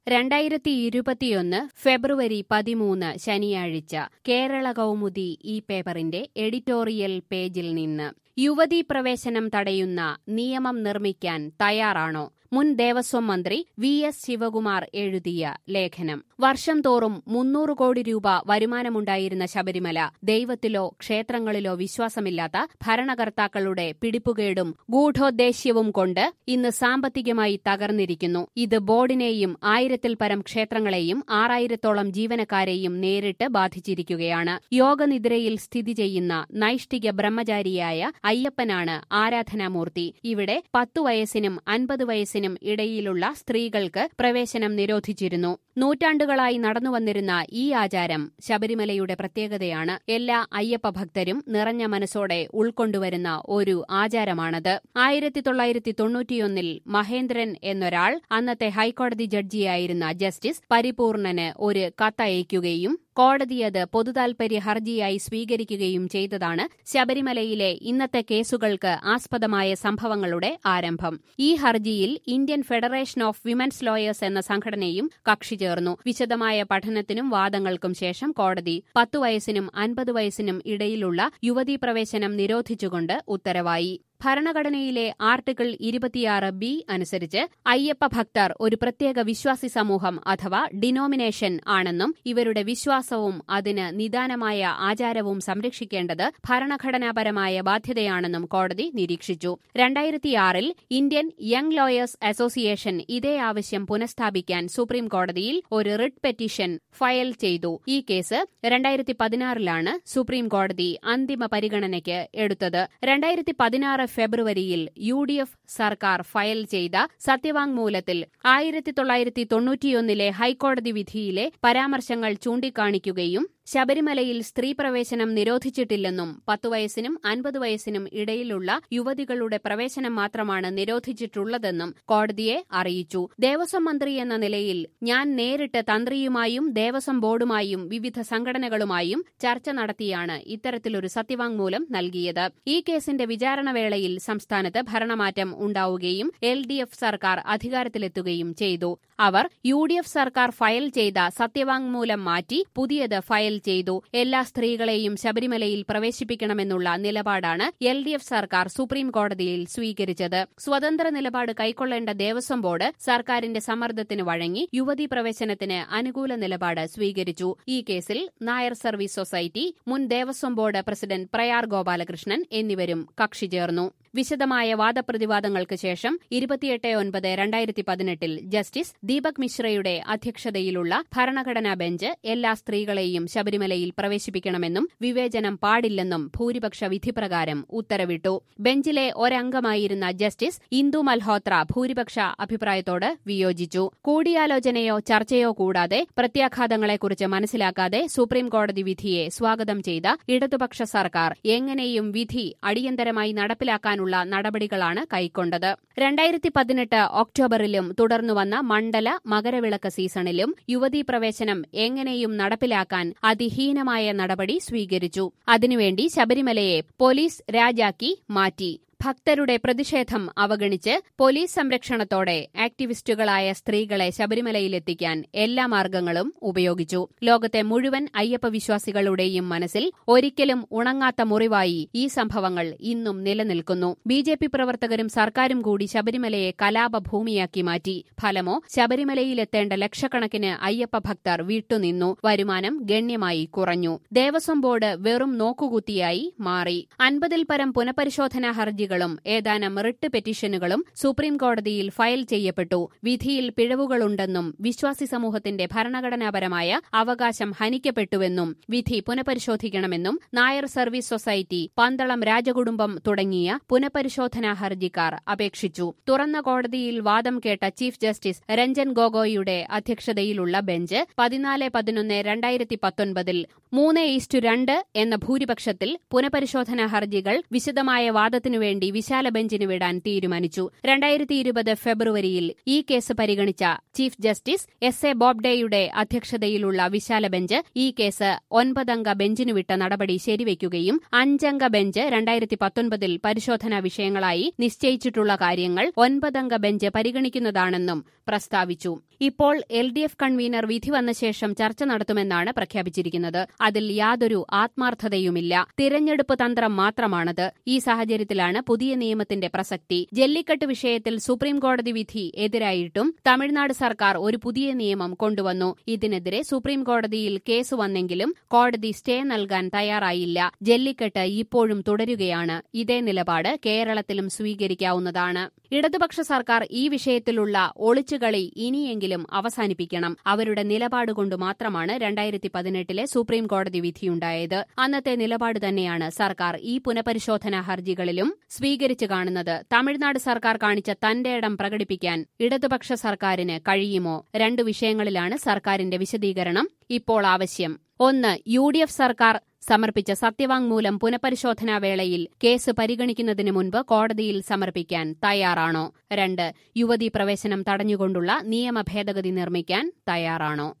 രണ്ടായിരത്തി ഇരുപത്തിയൊന്ന് ഫെബ്രുവരി പതിമൂന്ന് ശനിയാഴ്ച കേരള കൗമുദി ഈ പേപ്പറിന്റെ എഡിറ്റോറിയൽ പേജിൽ നിന്ന് യുവതീ പ്രവേശനം തടയുന്ന നിയമം നിർമ്മിക്കാൻ തയ്യാറാണോ മുൻ ദേവസ്വം മന്ത്രി വി എസ് ശിവകുമാർ എഴുതിയ ലേഖനം വർഷം തോറും മുന്നൂറ് കോടി രൂപ വരുമാനമുണ്ടായിരുന്ന ശബരിമല ദൈവത്തിലോ ക്ഷേത്രങ്ങളിലോ വിശ്വാസമില്ലാത്ത ഭരണകർത്താക്കളുടെ പിടിപ്പുകേടും ഗൂഢോദ്ദേശ്യവും കൊണ്ട് ഇന്ന് സാമ്പത്തികമായി തകർന്നിരിക്കുന്നു ഇത് ബോർഡിനെയും ആയിരത്തിൽ പരം ക്ഷേത്രങ്ങളെയും ആറായിരത്തോളം ജീവനക്കാരെയും നേരിട്ട് ബാധിച്ചിരിക്കുകയാണ് യോഗനിദ്രയിൽ സ്ഥിതി ചെയ്യുന്ന നൈഷ്ഠിക ബ്രഹ്മചാരിയായ അയ്യപ്പനാണ് ആരാധനാമൂർത്തി ഇവിടെ പത്തു വയസ്സിനും അൻപത് വയസ്സിനും ഇടയിലുള്ള സ്ത്രീകൾക്ക് പ്രവേശനം നിരോധിച്ചിരുന്നു നൂറ്റാണ്ടുകളായി നടന്നുവന്നിരുന്ന ഈ ആചാരം ശബരിമലയുടെ പ്രത്യേകതയാണ് എല്ലാ അയ്യപ്പ ഭക്തരും നിറഞ്ഞ മനസ്സോടെ ഉൾക്കൊണ്ടുവരുന്ന ഒരു ആചാരമാണത് ആയിരത്തി തൊള്ളായിരത്തി തൊണ്ണൂറ്റിയൊന്നിൽ മഹേന്ദ്രൻ എന്നൊരാൾ അന്നത്തെ ഹൈക്കോടതി ജഡ്ജിയായിരുന്ന ജസ്റ്റിസ് പരിപൂർണന് ഒരു കത്തയക്കുകയും കോടതി അത് പൊതുതാൽപര്യ ഹർജിയായി സ്വീകരിക്കുകയും ചെയ്തതാണ് ശബരിമലയിലെ ഇന്നത്തെ കേസുകൾക്ക് ആസ്പദമായ സംഭവങ്ങളുടെ ആരംഭം ഈ ഹർജിയിൽ Indian federation of women's lawyers എന്ന സംഘടനയും കക്ഷി ചേർന്നു വിശദമായ പഠനത്തിനും വാദങ്ങൾക്കും ശേഷം കോടതി പത്തു വയസ്സിനും അൻപത് വയസ്സിനും ഇടയിലുള്ള യുവതീ പ്രവേശനം നിരോധിച്ചുകൊണ്ട് ഉത്തരവായി ഭരണഘടനയിലെ ആർട്ടിക്കിൾ ഇരുപത്തിയാറ് ബി അനുസരിച്ച് അയ്യപ്പ ഭക്തർ ഒരു പ്രത്യേക വിശ്വാസി സമൂഹം അഥവാ ഡിനോമിനേഷൻ ആണെന്നും ഇവരുടെ വിശ്വാസവും അതിന് നിദാനമായ ആചാരവും സംരക്ഷിക്കേണ്ടത് ഭരണഘടനാപരമായ ബാധ്യതയാണെന്നും കോടതി നിരീക്ഷിച്ചു രണ്ടായിരത്തിയാറിൽ ഇന്ത്യൻ യങ് ലോയേഴ്സ് അസോസിയേഷൻ ഇതേ ആവശ്യം പുനഃസ്ഥാപിക്കാൻ സുപ്രീം കോടതിയിൽ ഒരു റിട്ട് പെറ്റീഷൻ ഫയൽ ചെയ്തു ഈ കേസ് രണ്ടായിരത്തി പതിനാറിലാണ് സുപ്രീം കോടതി അന്തിമ പരിഗണനയ്ക്ക് എടുത്തത് രണ്ടായിരത്തി പതിനാറ് ഫെബ്രുവരിയിൽ യു ഡി എഫ് സർക്കാർ ഫയൽ ചെയ്ത സത്യവാങ്മൂലത്തിൽ ആയിരത്തി തൊള്ളായിരത്തി തൊണ്ണൂറ്റിയൊന്നിലെ ഹൈക്കോടതി വിധിയിലെ പരാമർശങ്ങൾ ചൂണ്ടിക്കാണിക്കുകയും ശബരിമലയിൽ സ്ത്രീ പ്രവേശനം നിരോധിച്ചിട്ടില്ലെന്നും പത്തു വയസ്സിനും അൻപത് വയസ്സിനും ഇടയിലുള്ള യുവതികളുടെ പ്രവേശനം മാത്രമാണ് നിരോധിച്ചിട്ടുള്ളതെന്നും കോടതിയെ അറിയിച്ചു ദേവസ്വം മന്ത്രി എന്ന നിലയിൽ ഞാൻ നേരിട്ട് തന്ത്രിയുമായും ദേവസ്വം ബോർഡുമായും വിവിധ സംഘടനകളുമായും ചർച്ച നടത്തിയാണ് ഇത്തരത്തിലൊരു സത്യവാങ്മൂലം നൽകിയത് ഈ കേസിന്റെ വിചാരണവേളയിൽ സംസ്ഥാനത്ത് ഭരണമാറ്റം ഉണ്ടാവുകയും എൽ ഡി എഫ് സർക്കാർ അധികാരത്തിലെത്തുകയും ചെയ്തു അവർ യു ഡി എഫ് സർക്കാർ ഫയൽ ചെയ്ത സത്യവാങ്മൂലം മാറ്റി പുതിയത് ഫയൽ ചെയ്തു എല്ലാ സ്ത്രീകളെയും ശബരിമലയിൽ പ്രവേശിപ്പിക്കണമെന്നുള്ള നിലപാടാണ് എൽ ഡി എഫ് സർക്കാർ സുപ്രീം കോടതിയിൽ സ്വീകരിച്ചത് സ്വതന്ത്ര നിലപാട് കൈക്കൊള്ളേണ്ട ദേവസ്വം ബോർഡ് സർക്കാരിന്റെ സമ്മർദ്ദത്തിന് വഴങ്ങി യുവതീ പ്രവേശനത്തിന് അനുകൂല നിലപാട് സ്വീകരിച്ചു ഈ കേസിൽ നായർ സർവീസ് സൊസൈറ്റി മുൻ ദേവസ്വം ബോർഡ് പ്രസിഡന്റ് പ്രയാർ ഗോപാലകൃഷ്ണൻ എന്നിവരും കക്ഷി ചേർന്നു വിശദമായ വാദപ്രതിവാദങ്ങൾക്ക് ശേഷം ഇരുപത്തിയെട്ട് ഒൻപത് രണ്ടായിരത്തി പതിനെട്ടിൽ ജസ്റ്റിസ് ദീപക് മിശ്രയുടെ അധ്യക്ഷതയിലുള്ള ഭരണഘടനാ ബെഞ്ച് എല്ലാ സ്ത്രീകളെയും ശബരിമലയിൽ പ്രവേശിപ്പിക്കണമെന്നും വിവേചനം പാടില്ലെന്നും ഭൂരിപക്ഷ വിധിപ്രകാരം ഉത്തരവിട്ടു ബെഞ്ചിലെ ഒരംഗമായിരുന്ന ജസ്റ്റിസ് ഇന്ദു മൽഹോത്ര ഭൂരിപക്ഷ അഭിപ്രായത്തോട് വിയോജിച്ചു കൂടിയാലോചനയോ ചർച്ചയോ കൂടാതെ പ്രത്യാഘാതങ്ങളെക്കുറിച്ച് മനസ്സിലാക്കാതെ സുപ്രീം കോടതി വിധിയെ സ്വാഗതം ചെയ്ത ഇടതുപക്ഷ സർക്കാർ എങ്ങനെയും വിധി അടിയന്തരമായി നടപ്പിലാക്കാനുള്ള നടപടികളാണ് കൈക്കൊണ്ടത് രണ്ടായിരത്തി പതിനെട്ട് ഒക്ടോബറിലും തുടർന്നുവന്ന മണ്ഡല മകരവിളക്ക് സീസണിലും യുവതീ പ്രവേശനം എങ്ങനെയും നടപ്പിലാക്കാൻ അതിഹീനമായ നടപടി സ്വീകരിച്ചു അതിനുവേണ്ടി ശബരിമലയെ പോലീസ് രാജാക്കി മാറ്റി ഭക്തരുടെ പ്രതിഷേധം അവഗണിച്ച് പോലീസ് സംരക്ഷണത്തോടെ ആക്ടിവിസ്റ്റുകളായ സ്ത്രീകളെ ശബരിമലയിലെത്തിക്കാൻ എല്ലാ മാർഗങ്ങളും ഉപയോഗിച്ചു ലോകത്തെ മുഴുവൻ അയ്യപ്പ വിശ്വാസികളുടെയും മനസ്സിൽ ഒരിക്കലും ഉണങ്ങാത്ത മുറിവായി ഈ സംഭവങ്ങൾ ഇന്നും നിലനിൽക്കുന്നു ബി ജെ പി പ്രവർത്തകരും സർക്കാരും കൂടി ശബരിമലയെ കലാപഭൂമിയാക്കി മാറ്റി ഫലമോ ശബരിമലയിലെത്തേണ്ട ലക്ഷക്കണക്കിന് അയ്യപ്പ ഭക്തർ വിട്ടുനിന്നു വരുമാനം ഗണ്യമായി കുറഞ്ഞു ദേവസ്വം ബോർഡ് വെറും നോക്കുകുത്തിയായി മാറി അൻപതിൽ പരം പുനഃപരിശോധനാ ഹർജികൾ ഹർജികളും ഏതാനും റിട്ട് പെറ്റീഷനുകളും സുപ്രീം കോടതിയിൽ ഫയൽ ചെയ്യപ്പെട്ടു വിധിയിൽ പിഴവുകളുണ്ടെന്നും വിശ്വാസി സമൂഹത്തിന്റെ ഭരണഘടനാപരമായ അവകാശം ഹനിക്കപ്പെട്ടുവെന്നും വിധി പുനഃപരിശോധിക്കണമെന്നും നായർ സർവീസ് സൊസൈറ്റി പന്തളം രാജകുടുംബം തുടങ്ങിയ പുനഃപരിശോധനാ ഹർജിക്കാർ അപേക്ഷിച്ചു തുറന്ന കോടതിയിൽ വാദം കേട്ട ചീഫ് ജസ്റ്റിസ് രഞ്ജൻ ഗൊഗോയിയുടെ അധ്യക്ഷതയിലുള്ള ബെഞ്ച് പതിനാല് പതിനൊന്ന് രണ്ടായിരത്തി പത്തൊൻപതിൽ മൂന്ന് ഈസ്റ്റു രണ്ട് എന്ന ഭൂരിപക്ഷത്തിൽ പുനഃപരിശോധനാ ഹർജികൾ വിശദമായ വാദത്തിനുവേണ്ടി വേണ്ടി വിശാല ബെഞ്ചിന് വിടാൻ തീരുമാനിച്ചു രണ്ടായിരത്തി ഇരുപത് ഫെബ്രുവരിയിൽ ഈ കേസ് പരിഗണിച്ച ചീഫ് ജസ്റ്റിസ് എസ് എ ബോബ്ഡെയുടെ അധ്യക്ഷതയിലുള്ള വിശാല ബെഞ്ച് ഈ കേസ് ഒൻപതംഗ ബെഞ്ചിനു വിട്ട നടപടി ശരിവയ്ക്കുകയും അഞ്ചംഗ ബെഞ്ച് രണ്ടായിരത്തി പത്തൊൻപതിൽ പരിശോധനാ വിഷയങ്ങളായി നിശ്ചയിച്ചിട്ടുള്ള കാര്യങ്ങൾ ഒൻപതംഗ ബെഞ്ച് പരിഗണിക്കുന്നതാണെന്നും പ്രസ്താവിച്ചു ഇപ്പോൾ എൽ ഡി എഫ് കൺവീനർ വിധി വന്ന ശേഷം ചർച്ച നടത്തുമെന്നാണ് പ്രഖ്യാപിച്ചിരിക്കുന്നത് അതിൽ യാതൊരു ആത്മാർത്ഥതയുമില്ല തിരഞ്ഞെടുപ്പ് തന്ത്രം മാത്രമാണത് ഈ സാഹചര്യത്തിലാണ് പുതിയ നിയമത്തിന്റെ പ്രസക്തി ജല്ലിക്കെട്ട് വിഷയത്തിൽ സുപ്രീംകോടതി വിധി എതിരായിട്ടും തമിഴ്നാട് സർക്കാർ ഒരു പുതിയ നിയമം കൊണ്ടുവന്നു ഇതിനെതിരെ സുപ്രീംകോടതിയിൽ കേസ് വന്നെങ്കിലും കോടതി സ്റ്റേ നൽകാൻ തയ്യാറായില്ല ജല്ലിക്കെട്ട് ഇപ്പോഴും തുടരുകയാണ് ഇതേ നിലപാട് കേരളത്തിലും സ്വീകരിക്കാവുന്നതാണ് ഇടതുപക്ഷ സർക്കാർ ഈ വിഷയത്തിലുള്ള ഒളിച്ചുകളി ഇനിയെങ്കിലും അവസാനിപ്പിക്കണം അവരുടെ നിലപാട് കൊണ്ട് മാത്രമാണ് രണ്ടായിരത്തി പതിനെട്ടിലെ സുപ്രീം കോടതി വിധിയുണ്ടായത് അന്നത്തെ നിലപാട് തന്നെയാണ് സർക്കാർ ഈ പുനഃപരിശോധനാ ഹർജികളിലും സ്വീകരിച്ചു കാണുന്നത് തമിഴ്നാട് സർക്കാർ കാണിച്ച തന്റെ ഇടം പ്രകടിപ്പിക്കാൻ ഇടതുപക്ഷ സർക്കാരിന് കഴിയുമോ രണ്ടു വിഷയങ്ങളിലാണ് സർക്കാരിന്റെ വിശദീകരണം ഇപ്പോൾ ആവശ്യം ഒന്ന് യു ഡി എഫ് സർക്കാർ സമർപ്പിച്ച സത്യവാങ്മൂലം പുനഃപരിശോധനാ വേളയിൽ കേസ് പരിഗണിക്കുന്നതിന് മുൻപ് കോടതിയിൽ സമർപ്പിക്കാൻ തയ്യാറാണോ രണ്ട് യുവതീ പ്രവേശനം തടഞ്ഞുകൊണ്ടുള്ള നിയമ ഭേദഗതി നിർമ്മിക്കാൻ തയ്യാറാണോ